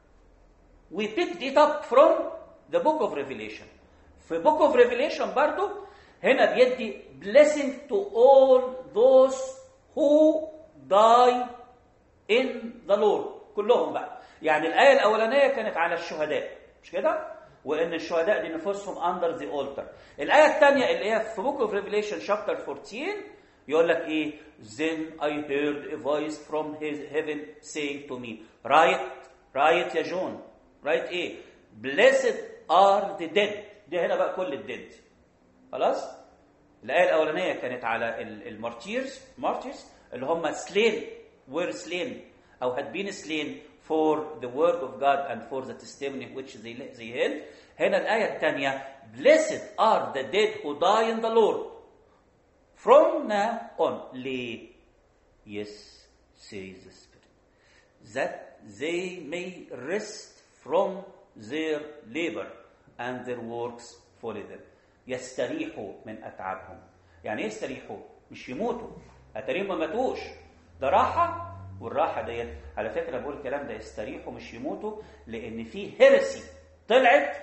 [SPEAKER 1] we picked it up from the book of revelation في book of revelation برضو هنا بيدي blessing to all those who die in the Lord كلهم بقى يعني الآية الأولانية كانت على الشهداء مش كده؟ وإن الشهداء دي نفوسهم under the altar الآية الثانية اللي هي في book of revelation chapter 14 يقول لك إيه then I heard a voice from his heaven saying to me write write يا جون write إيه blessed are the dead دي هنا بقى كل الديد خلاص الآية الأولانية كانت على المارتيرز مارتيرز اللي هم slain were slain أو had been slain for the word of God and for the testimony which they, they held هنا الآية الثانية blessed are the dead who die in the Lord from now on ليه yes says the Spirit that they may rest from their labor and their works follow them يستريحوا من أتعابهم يعني ايه يستريحوا مش يموتوا أتاريهم ما ماتوش ده راحة والراحة ديت على فكرة بقول الكلام ده يستريحوا مش يموتوا لأن في هيرسي طلعت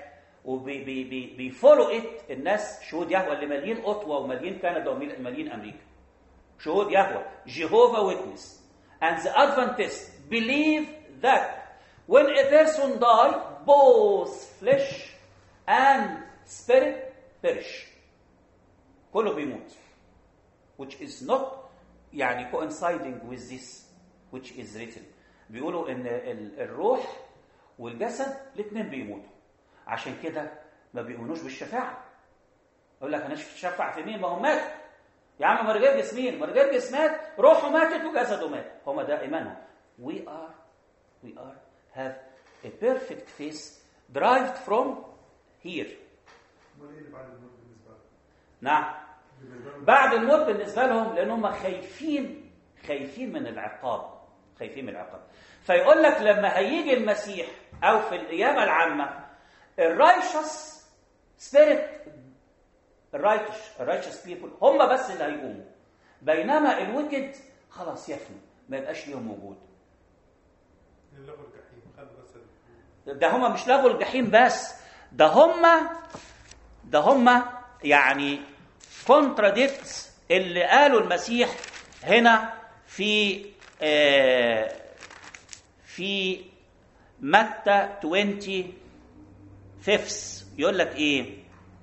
[SPEAKER 1] وبيفولو ات الناس شهود يهوى اللي مالين اوتوا ومالين كندا ومالين امريكا شهود يهوى جيهوفا ويتنس and the Adventists believe that when a person die both flesh and spirit perish كله بيموت which is not يعني coinciding with this which is written بيقولوا ان الروح والجسد الاثنين بيموتوا عشان كده ما بيؤمنوش بالشفاعه يقول لك انا شفع في مين ما هم ماتوا يا عم مرجرجس مين مرجرجس مات روحه ماتت وجسده مات هم ده ايمانهم we are we are have a perfect faith derived from here
[SPEAKER 4] امال ايه اللي بعد الموت بالنسبه لك؟
[SPEAKER 1] نعم
[SPEAKER 4] بالنسبه لهم
[SPEAKER 1] بعد الموت بالنسبه لهم لان هم خايفين خايفين من العقاب خايفين من العقاب فيقول لك لما هيجي المسيح او في القيامه العامه الرايشس سبيريت الرايتش الرايتشس بيبل هم بس اللي هيقوموا بينما الويكد خلاص يفنوا ما يبقاش ليهم وجود
[SPEAKER 4] اللغة الجحيم خلوا بس ال-
[SPEAKER 1] ده هم مش لغوا الجحيم بس ده هم ده هم يعني كونتراديكت اللي قاله المسيح هنا في آه في متى 20 فيفس يقول لك ايه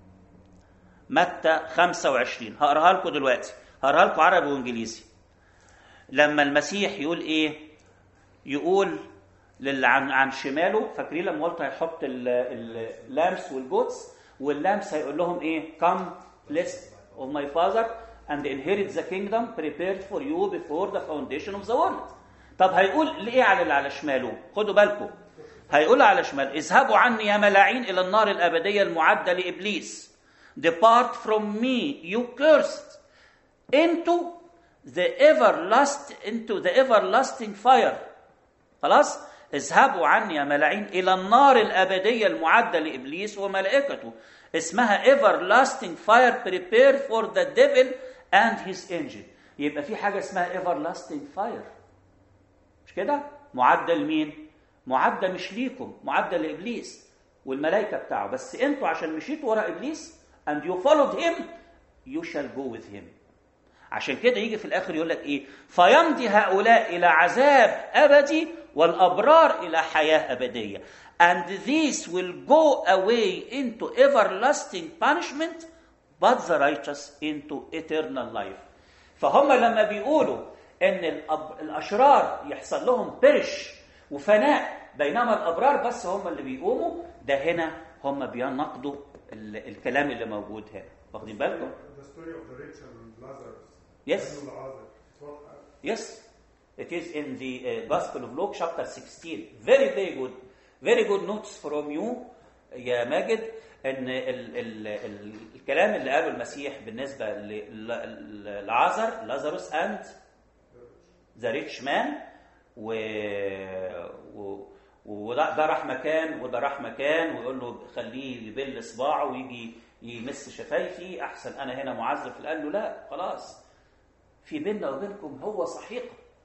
[SPEAKER 1] متى 25 هقراها لكم دلوقتي هقراها لكم عربي وانجليزي لما المسيح يقول ايه يقول للي عن عن شماله فاكرين لما قلت هيحط اللامس والجوتس واللامس هيقول لهم ايه come blessed of my father and inherit the kingdom prepared for you before the foundation of the world طب هيقول ليه على اللي على شماله خدوا بالكم هيقول على شمال اذهبوا عني يا ملاعين الى النار الابديه المعده لابليس depart from me you cursed into the everlast into the everlasting fire خلاص اذهبوا عني يا ملاعين الى النار الابديه المعده لابليس وملائكته اسمها everlasting fire prepared for the devil and his angel يبقى في حاجه اسمها everlasting fire مش كده معده لمين معده مش ليكم معده لابليس والملائكه بتاعه بس انتوا عشان مشيتوا ورا ابليس and you followed him you shall go with him عشان كده يجي في الاخر يقول لك ايه فيمضي هؤلاء الى عذاب ابدي والابرار الى حياه ابديه and these will go away into everlasting punishment but the righteous into eternal life فهم لما بيقولوا ان الأب... الاشرار يحصل لهم برش وفناء بينما الابرار بس هم اللي بيقوموا ده هنا هم بينقضوا ال... الكلام اللي موجود هنا واخدين بالكم
[SPEAKER 4] The story of the rich and Lazarus.
[SPEAKER 1] Yes.
[SPEAKER 4] إنه العازر. It's what-
[SPEAKER 1] Yes, it is in the uh, Gospel of Luke, chapter 16. Very, very good. Very good notes from you يا ماجد ان ال ال ال الكلام اللي قاله المسيح بالنسبه ل- ل- لعازر لازاروس اند ذا ريتش مان و و- وده ده راح مكان وده راح مكان ويقول له خليه يبل صباعه ويجي يمس شفايفي احسن انا هنا معذب قال له لا خلاص في بيننا وبينكم هو صحيح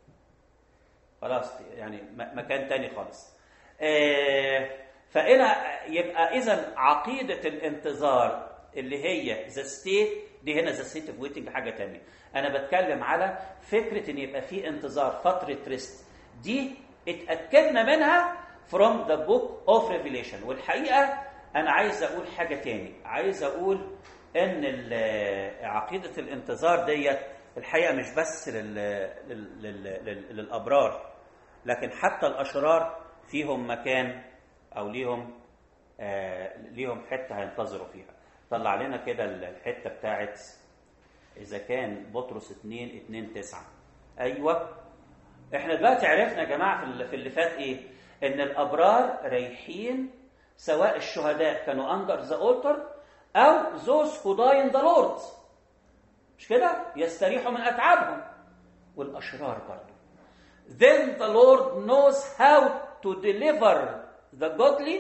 [SPEAKER 1] خلاص يعني م- مكان تاني خالص آه، فهنا يبقى اذا عقيده الانتظار اللي هي ذا ستيت دي هنا ذا ستيت اوف ويتنج حاجه تانية انا بتكلم على فكره ان يبقى في انتظار فتره ريست دي اتاكدنا منها from the book of revelation والحقيقه انا عايز اقول حاجه تاني عايز اقول ان ال- عقيده الانتظار ديت الحقيقه مش بس لل... لل... لل... لل... للابرار لكن حتى الاشرار فيهم مكان او ليهم آه ليهم حته هينتظروا فيها طلع لنا كده الحته بتاعت اذا كان بطرس 2 2 9 ايوه احنا دلوقتي عرفنا يا جماعه في اللي, في اللي فات ايه ان الابرار رايحين سواء الشهداء كانوا اندر ذا اولتر او those who die in the Lord مش كده يستريحوا من اتعابهم والاشرار برضه then the Lord knows how to deliver the godly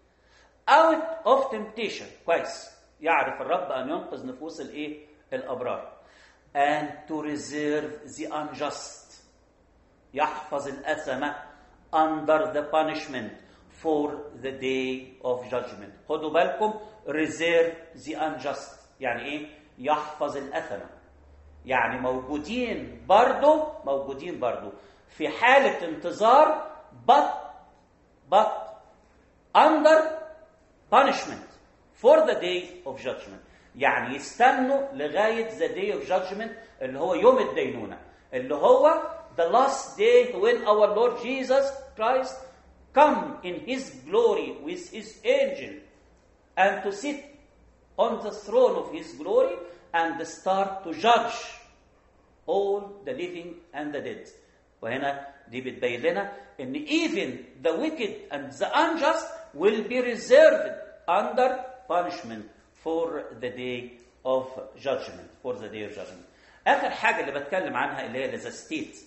[SPEAKER 1] out of temptation كويس يعرف الرب ان ينقذ نفوس الايه الابرار and to reserve the unjust يحفظ الأثمة under the punishment for the day of judgment خدوا بالكم reserve the unjust يعني ايه يحفظ الأثمة يعني موجودين برضو موجودين برضو في حالة انتظار but but under punishment for the day of judgment يعني يستنوا لغاية the day of judgment اللي هو يوم الدينونة اللي هو the last day when our Lord Jesus Christ come in his glory with his angel and to sit on the throne of his glory and start to judge all the living and the dead وهنا دي بتبين لنا ان even the wicked and the unjust will be reserved under punishment for the day of judgment for the day of judgment اخر حاجه اللي بتكلم عنها اللي هي the state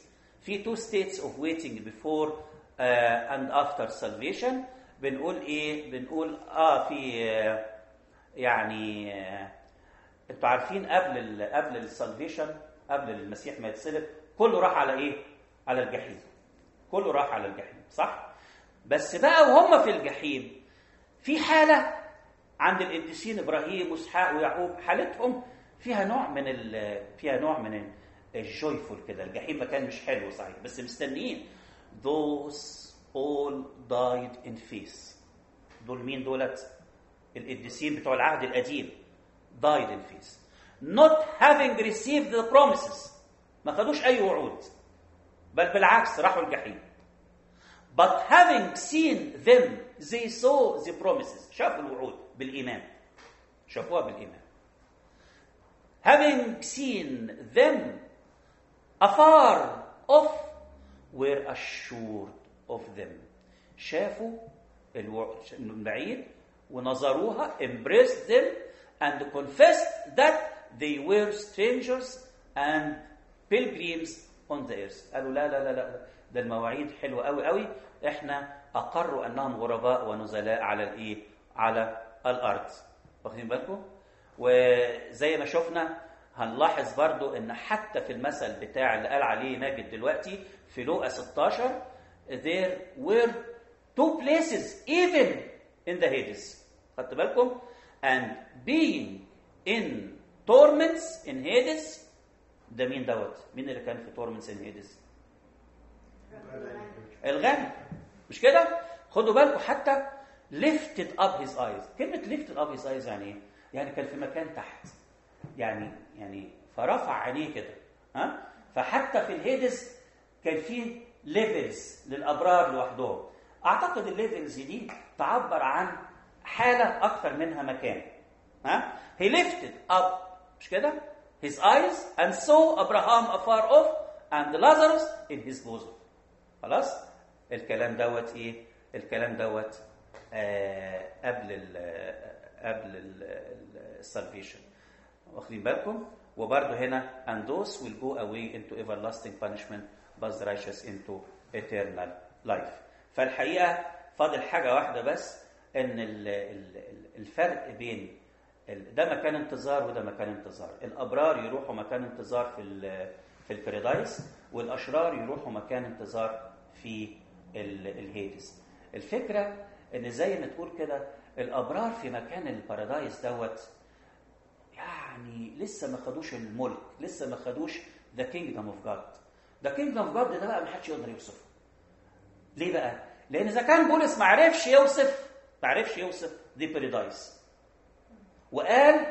[SPEAKER 1] في two states of waiting before uh, and after salvation بنقول ايه بنقول اه في آه يعني آه انتوا عارفين قبل ال قبل السالفيشن قبل المسيح ما يتصلب كله راح على ايه على الجحيم كله راح على الجحيم صح بس بقى وهم في الجحيم في حاله عند القديسين ابراهيم واسحاق ويعقوب حالتهم فيها نوع من ال فيها نوع من الجويفول كده الجحيم مكان مش حلو صحيح بس مستنيين those all died in faith دول مين دولت القديسين بتوع العهد القديم died in faith not having received the promises ما خدوش اي وعود بل بالعكس راحوا الجحيم but having seen them they saw the promises شافوا الوعود بالإيمان شافوها بالإيمان having seen them afar off were assured of them شافوا الوعود من بعيد ونظروها embraced them and confessed that they were strangers and pilgrims on the earth قالوا لا لا لا لا ده المواعيد حلوه قوي قوي احنا اقروا انهم غرباء ونزلاء على الايه على الارض واخدين بالكم وزي ما شفنا هنلاحظ برضو ان حتى في المثل بتاع اللي قال عليه ماجد دلوقتي في لوقا 16 there were two places even in the Hades خدت بالكم and being in torments in Hades ده مين دوت مين اللي كان في torments in Hades الغني مش كده خدوا بالكم حتى lifted up his eyes كلمة lifted up his eyes يعني ايه؟ يعني كان في مكان تحت يعني يعني فرفع عينيه كده ها فحتى في الهيدز كان في ليفلز للابرار لوحدهم اعتقد الليفلز دي تعبر عن حاله اكثر منها مكان ها he lifted up مش كده his eyes and saw Abraham afar off and Lazarus in his bosom خلاص الكلام دوت ايه الكلام دوت آه قبل ال قبل السالفيشن واخدين بالكم وبرده هنا and those will go away into everlasting punishment but the righteous into eternal life فالحقيقه فاضل حاجه واحده بس ان ال- ال- ال- الفرق بين ال- ده مكان انتظار وده مكان انتظار الابرار يروحوا مكان انتظار في ال- في البارادايس والاشرار يروحوا مكان انتظار في ال- الهيدس الفكره ان زي ما تقول كده الابرار في مكان البارادايس دوت يعني لسه ما خدوش الملك لسه ما خدوش ذا كينجدم اوف جاد ذا كينجدم اوف جاد ده بقى ما حدش يقدر يوصفه ليه بقى لان اذا كان بولس ما عرفش يوصف ما عرفش يوصف دي بارادايس وقال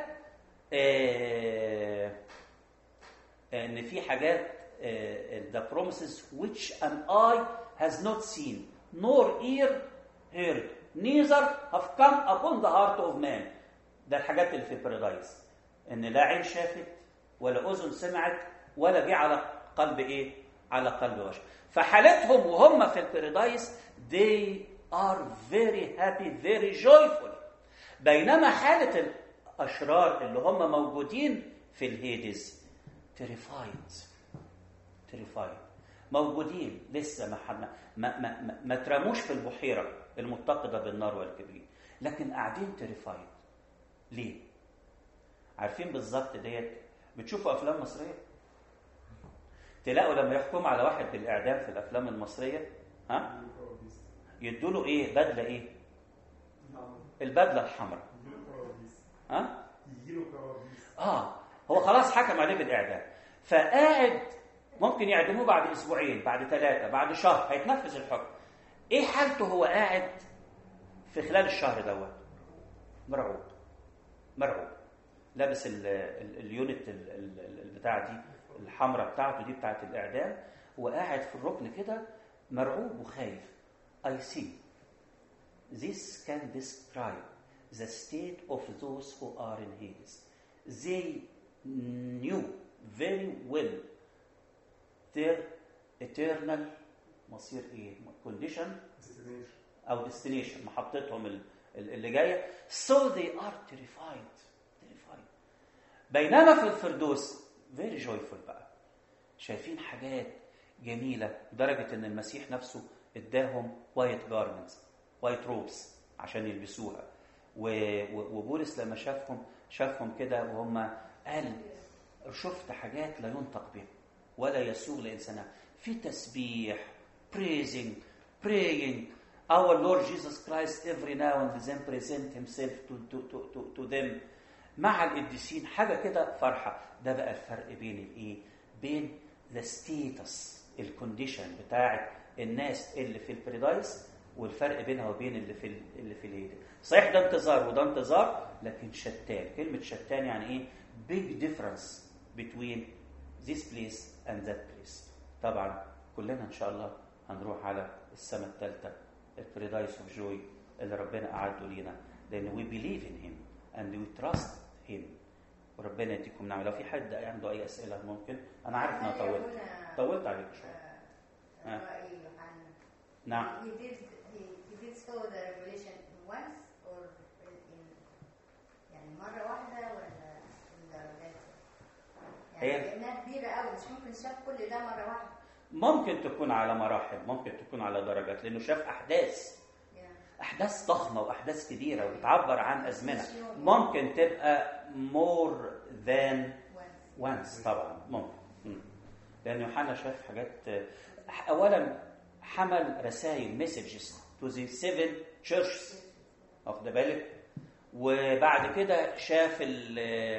[SPEAKER 1] آه ان في حاجات آه the promises which an eye has not seen nor ear heard neither have come upon the heart of man ده الحاجات اللي في بارادايس ان لا عين شافت ولا اذن سمعت ولا جه على قلب ايه على قلب بشر فحالتهم وهم في البارادايس they are very happy very joyful بينما حالة الأشرار اللي هم موجودين في الهيدز terrified terrified موجودين لسه ما حد ما ما ما, ما ترموش في البحيرة المتقدة بالنار والكبريت لكن قاعدين terrified ليه؟ عارفين بالظبط ديت بتشوفوا افلام مصريه تلاقوا لما يحكموا على واحد بالاعدام في الافلام المصريه ها يدوا له ايه بدله ايه البدله الحمراء ها
[SPEAKER 4] يجيله كوابيس
[SPEAKER 1] اه هو خلاص حكم عليه بالاعدام فقاعد ممكن يعدموه بعد اسبوعين بعد ثلاثه بعد شهر هيتنفذ الحكم ايه حالته هو قاعد في خلال الشهر دوت مرعوب مرعوب لابس ال- ال- اليونت ال- ال- البتاع دي الحمراء بتاعته دي بتاعت الاعدام وقاعد في الركن كده مرعوب وخايف I see this can describe the state of those who are in Hades they knew very well their eternal مصير ايه condition او destination محطتهم ال- ال- اللي جايه so they are terrified terrified بينما في الفردوس very joyful بقى شايفين حاجات جميله لدرجه ان المسيح نفسه اداهم وايت جارمنتس وايت روبس عشان يلبسوها و- و- وبولس لما شافهم شافهم كده وهم قال شفت حاجات لا ينطق بها ولا يسوغ لإنسان في تسبيح praising praying our Lord Jesus Christ every now and then present himself to, to, to, to, to them مع القديسين حاجة كده فرحة ده بقى الفرق بين الايه بين the status الكونديشن بتاعت الناس اللي في البريدايس والفرق بينها وبين اللي في ال- اللي في الهيدا صحيح ده انتظار وده انتظار لكن شتان كلمة شتان يعني ايه big difference between this place and that place طبعا كلنا ان شاء الله هنروح على السماء الثالثة البريدايس اوف جوي اللي ربنا أعده لينا لأن we believe in him and we trust him وربنا يديكم نعمة لو في حد عنده أي أسئلة ممكن أنا عارف إن أنا طولت طولت عليك شوية آه.
[SPEAKER 2] رأي يوحنا
[SPEAKER 1] نعم
[SPEAKER 2] He did he, he did saw the revelation once or in يعني مرة واحدة ولا in the
[SPEAKER 1] هي-
[SPEAKER 2] يعني لأنها كبيرة قوي مش ممكن شاف كل ده مرة واحدة
[SPEAKER 1] ممكن تكون على مراحل ممكن تكون على درجات لأنه شاف أحداث
[SPEAKER 2] Yeah.
[SPEAKER 1] أحداث ضخمة وأحداث كبيرة وبتعبر عن أزمنة ممكن تبقى more than
[SPEAKER 2] once
[SPEAKER 1] وانس طبعا ممكن مم. لان يوحنا شاف حاجات اولا حمل رسائل مسجز تو ذا سيفن تشيرشز واخد بالك وبعد كده شاف ال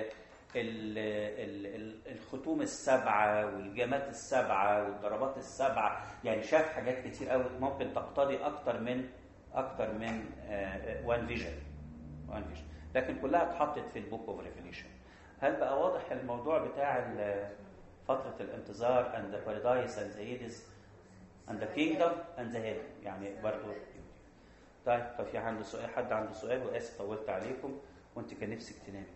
[SPEAKER 1] ال ال ال الختوم السبعه والجامات السبعه والضربات السبعه يعني شاف حاجات كتير قوي ممكن تقتضي اكتر من اكتر من وان فيجن وان فيجن لكن كلها اتحطت في البوك اوف ريفيليشن هل بقى واضح الموضوع بتاع ال- فترة الانتظار and the paradise and the Hades and the kingdom and the heaven يعني برضو طيب طب في عنده سؤال حد عنده سؤال واسف طولت عليكم وانت كان نفسك تنامي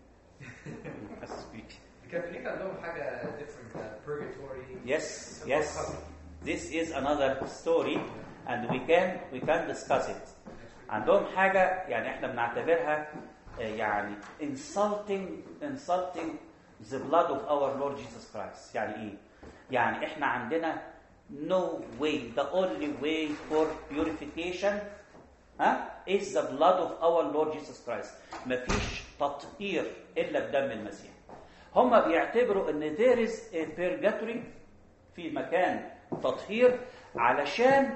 [SPEAKER 1] حاسس بيك
[SPEAKER 5] الكاثوليك عندهم حاجه different uh, purgatory
[SPEAKER 1] Yes, yes. This is another story and we can we can discuss it. عندهم حاجة يعني احنا بنعتبرها آه، يعني insulting insulting the blood of our Lord Jesus Christ. يعني ايه؟ يعني احنا عندنا no way the only way for purification ها is the blood of our Lord Jesus Christ. مفيش تطهير الا بدم المسيح. هم بيعتبروا ان there is a purgatory في مكان تطهير علشان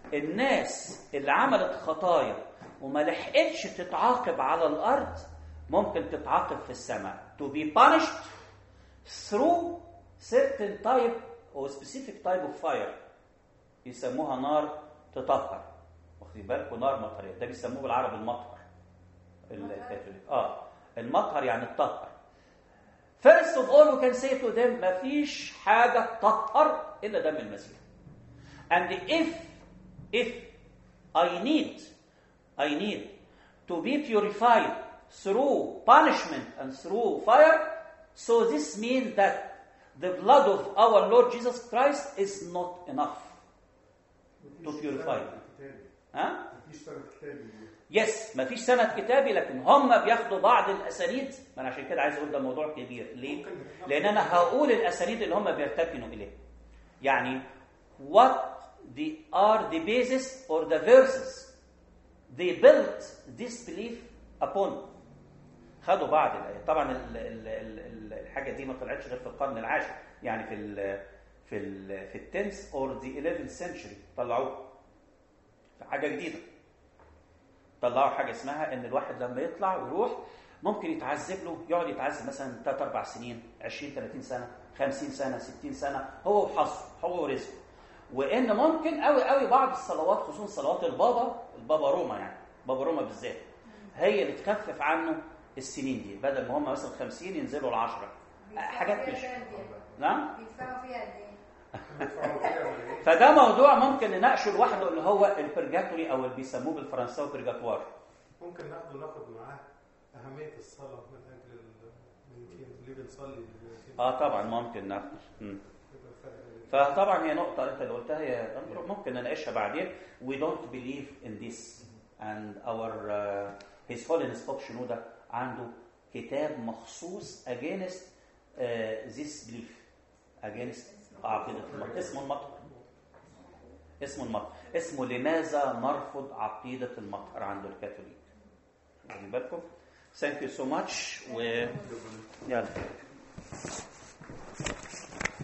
[SPEAKER 1] الناس اللي عملت خطايا وما لحقتش تتعاقب على الارض ممكن تتعاقب في السماء to be punished through certain type or specific type of fire يسموها نار تطهر واخدين بالكم نار مطريه ده بيسموه بالعربي المطهر الكاثوليك اه المطهر يعني الطهر First of all we can say to them مفيش حاجة تطهر إلا دم المسيح. And if if I need I need to be purified through punishment and through fire, so this means that the blood of our Lord Jesus Christ is not enough. To purify.
[SPEAKER 4] كتابي
[SPEAKER 1] ها؟
[SPEAKER 4] مفيش سنة كتابي
[SPEAKER 1] يس مفيش سند كتابي لكن هم بياخدوا بعض الاسانيد ما انا عشان كده عايز اقول ده موضوع كبير ليه؟ لان انا هقول الاسانيد اللي هم بيرتكنوا اليه يعني what the are the basis or the verses they built this belief upon خدوا بعض الايات طبعا ال ال ال الحاجه دي ما طلعتش غير في القرن العاشر يعني في ال في ال في التنس اور ذا 11th century طلعوه في حاجه جديده طلعوا حاجه اسمها ان الواحد لما يطلع ويروح ممكن يتعذب له يقعد يتعذب مثلا 3 4 سنين 20 30 سنه 50 سنه 60 سنه هو وحظه هو ورزقه وان ممكن قوي قوي بعض الصلوات خصوصا صلوات البابا البابا روما يعني بابا روما بالذات هي اللي تخفف عنه السنين دي بدل ما هم مثلا 50 ينزلوا ل 10 حاجات مش نعم
[SPEAKER 2] بيدفعوا فيها قد ايه؟
[SPEAKER 4] بيدفعوا فيها ولا ايه؟
[SPEAKER 1] فده موضوع ممكن نناقشه لوحده اللي هو البرجاتوري او اللي بيسموه بالفرنساوي برجاتوار
[SPEAKER 3] ممكن ناخده ناخد معاه أهمية الصلاة من أجل ال- من كين- ليه بنصلي ليه
[SPEAKER 1] اه طبعا ممكن ناخد مم.
[SPEAKER 3] يبقى فرق
[SPEAKER 1] فطبعا هي نقطة أنت اللي قلتها هي ممكن نناقشها بعدين we don't believe in this and our uh, his holiness Pope شنودة عنده كتاب مخصوص against uh, this belief against عقيدة المطر اسمه المطر اسمه المطهر اسمه لماذا نرفض عقيدة المطهر عند الكاثوليك واخدين بالكم ثانك يو سو ماتش و يلا